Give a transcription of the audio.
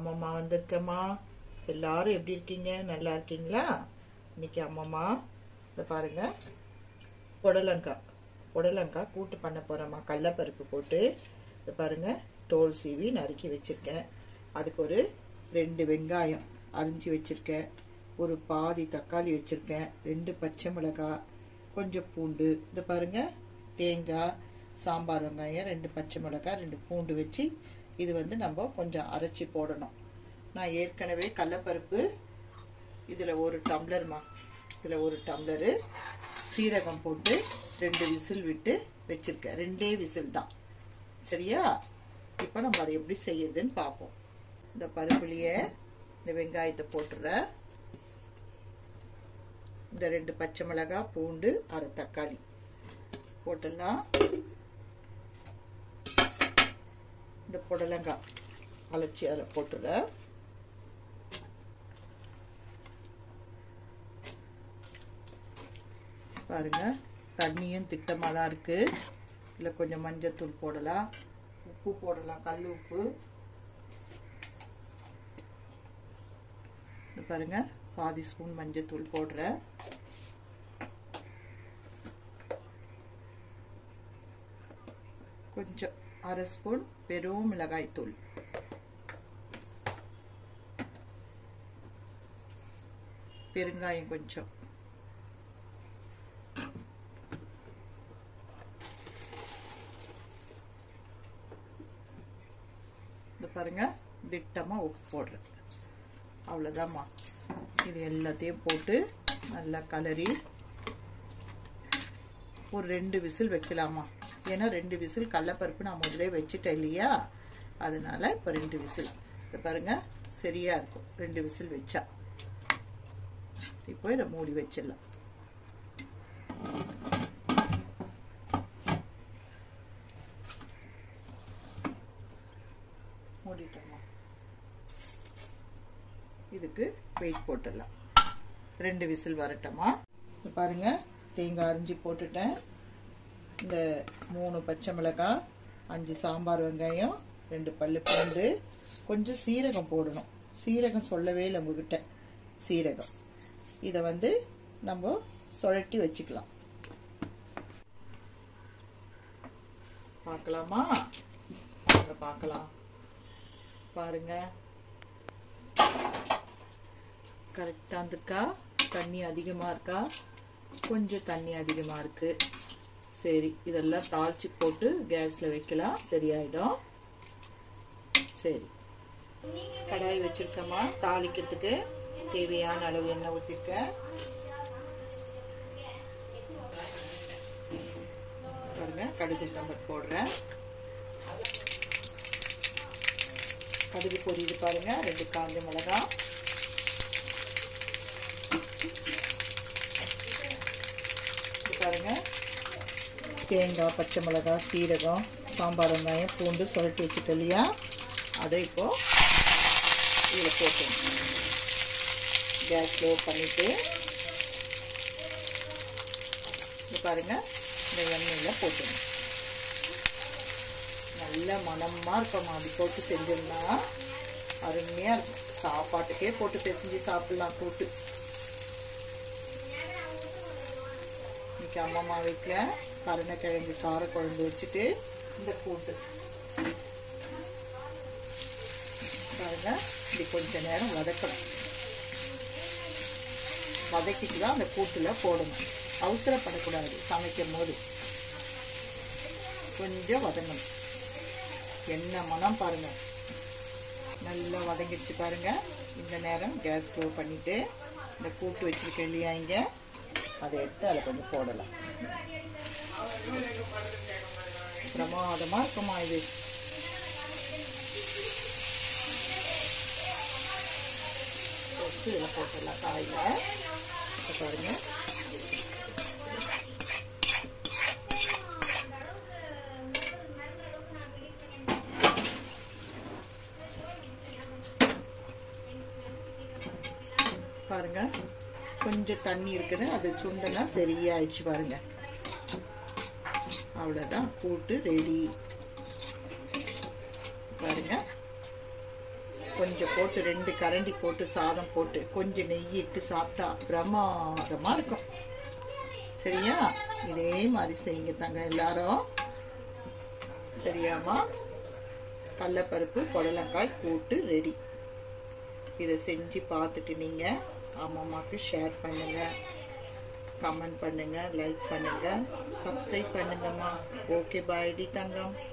அம்மம்மா வந்திருக்கேம்மா எல்லாரும் எப்படி இருக்கீங்க நல்லா இருக்கீங்களா இன்னைக்கு அம்மம்மா இதை பாருங்க புடலங்காய் புடலங்காய் கூட்டு பண்ண போகிறோம்மா கடலப்பருப்பு போட்டு இதை பாருங்க தோல் சீவி நறுக்கி வச்சுருக்கேன் அதுக்கு ஒரு ரெண்டு வெங்காயம் அரிஞ்சு வச்சுருக்கேன் ஒரு பாதி தக்காளி வச்சுருக்கேன் ரெண்டு பச்சை மிளகாய் கொஞ்சம் பூண்டு இதை பாருங்க தேங்காய் சாம்பார் வெங்காயம் ரெண்டு பச்சை மிளகாய் ரெண்டு பூண்டு வச்சு இது வந்து நம்ம கொஞ்சம் அரைச்சி போடணும் நான் ஏற்கனவே கடலப்பருப்பு இதில் ஒரு டம்ளர்மா இதில் ஒரு டம்ளரு சீரகம் போட்டு ரெண்டு விசில் விட்டு வச்சுருக்கேன் ரெண்டே விசில் தான் சரியா இப்போ நம்ம அதை எப்படி செய்யறதுன்னு பார்ப்போம் இந்த பருப்புலையே இந்த வெங்காயத்தை போட்டுறேன் இந்த ரெண்டு பச்சை மிளகாய் பூண்டு அரை தக்காளி போட்டுடலாம் இந்த புடலங்காய் அழைச்சி அதில் போட்டுறேன் பாருங்க தண்ணியும் திட்டமாக தான் இருக்கு இதில் கொஞ்சம் மஞ்சத்தூள் போடலாம் உப்பு போடலாம் கல் உப்பு இது பாருங்க பாதி ஸ்பூன் மஞ்சத்தூள் போடுறேன் கொஞ்சம் அரை ஸ்பூன் வெறும் மிளகாய் தூள் பெருங்காயம் கொஞ்சம் இது பாருங்க திட்டமாக உப்பு போடுறேன் அவ்வளோதாம்மா இது எல்லாத்தையும் போட்டு நல்லா கலரி ஒரு ரெண்டு விசில் வைக்கலாமா ஏன்னா ரெண்டு விசில் கடலப்பருப்பு நான் முதலே வச்சுட்டேன் இல்லையா அதனால இப்போ ரெண்டு விசில் இதை பாருங்க சரியா இருக்கும் ரெண்டு விசில் வச்சா இப்போ இதை மூடி வச்சிடலாம் மூடிட்டோமா இதுக்கு வெயிட் போட்டுடலாம் ரெண்டு விசில் வரட்டோமா பாருங்க தேங்காய் அரிஞ்சு போட்டுட்டேன் இந்த மூணு பச்சை மிளகாய் அஞ்சு சாம்பார் வெங்காயம் ரெண்டு பல்லு பூண்டு கொஞ்சம் சீரகம் போடணும் சீரகம் சொல்லவே இல்லை உங்ககிட்ட சீரகம் இதை வந்து நம்ம சுழட்டி வச்சுக்கலாம் பார்க்கலாமா வாங்க பார்க்கலாம் பாருங்க கரெக்டாக இருந்திருக்கா தண்ணி அதிகமாக இருக்கா கொஞ்சம் தண்ணி அதிகமாக இருக்கு சரி இதெல்லாம் தாளிச்சு போட்டு கேஸில் வைக்கலாம் சரியாயிடும் சரி கடாய் வச்சிருக்கோமா தாளிக்கிறதுக்கு தேவையான அளவு எண்ணெய் ஊற்றிருக்கேன் பாருங்க கடுகு நம்பர் போடுறேன் கடுகு பொரியுது பாருங்க ரெண்டு காஞ்ச மிளகாய் பாருங்க தேங்காய் பச்சை மிளகாய் சீரகம் சாம்பார் வெங்காயம் பூண்டு சுரட்டி வச்சுட்டு இல்லையா அதை இப்போ இதில் போட்டு கேஸ் ஸ்லோ பண்ணிவிட்டு இது பாருங்க இந்த எண்ணெயில் போட்டுணும் நல்ல மனமாக இருக்கும் அது போட்டு செஞ்சோம்னா அருமையாக இருக்கும் சாப்பாட்டுக்கே போட்டு பிசைஞ்சு சாப்பிடலாம் கூட்டு இன்னைக்கு அம்மா வீட்டில் கருணைக்கிழங்கு காரக்குழம்பு வச்சுட்டு இந்த கூட்டு பாருங்க இப்படி கொஞ்ச நேரம் வதக்கணும் வதக்கிட்டு தான் அந்த கூட்டில் போடணும் அவசரப்படக்கூடாது சமைக்கும் போது கொஞ்சம் வதங்கணும் என்ன மனம் பாருங்க நல்லா வதங்கிடுச்சு பாருங்க இந்த நேரம் கேஸ் ஸ்டவ் பண்ணிட்டு இந்த கூட்டு வச்சிருக்கேன் இல்லையா இங்கே அதை எடுத்து அதில் கொஞ்சம் போடலாம் பிரமாதமாக இருக்குமா இது போட்டு இதில் போட்டுடலாம் காயில் பாருங்க பாருங்க கொஞ்சம் தண்ணி இருக்குது அது சுண்டனா சரியாயிடுச்சு பாருங்க அவ்வளோதான் கூட்டு ரெடி பாருங்க கொஞ்சம் போட்டு ரெண்டு கரண்டி போட்டு சாதம் போட்டு கொஞ்சம் நெய் இட்டு சாப்பிட்டா பிரமாதமாக இருக்கும் சரியா இதே மாதிரி செய்யுங்க தாங்க எல்லாரும் சரியாம்மா கடலப்பருப்பு புடலங்காய் கூட்டு ரெடி இதை செஞ்சு பார்த்துட்டு நீங்கள் அம்மாமாக்கு ஷேர் பண்ணுங்கள் கமெண்ட் பண்ணுங்கள் லைக் பண்ணுங்கள் சப்ஸ்கிரைப் பண்ணுங்கம்மா ஓகே பாய் டி தங்கம்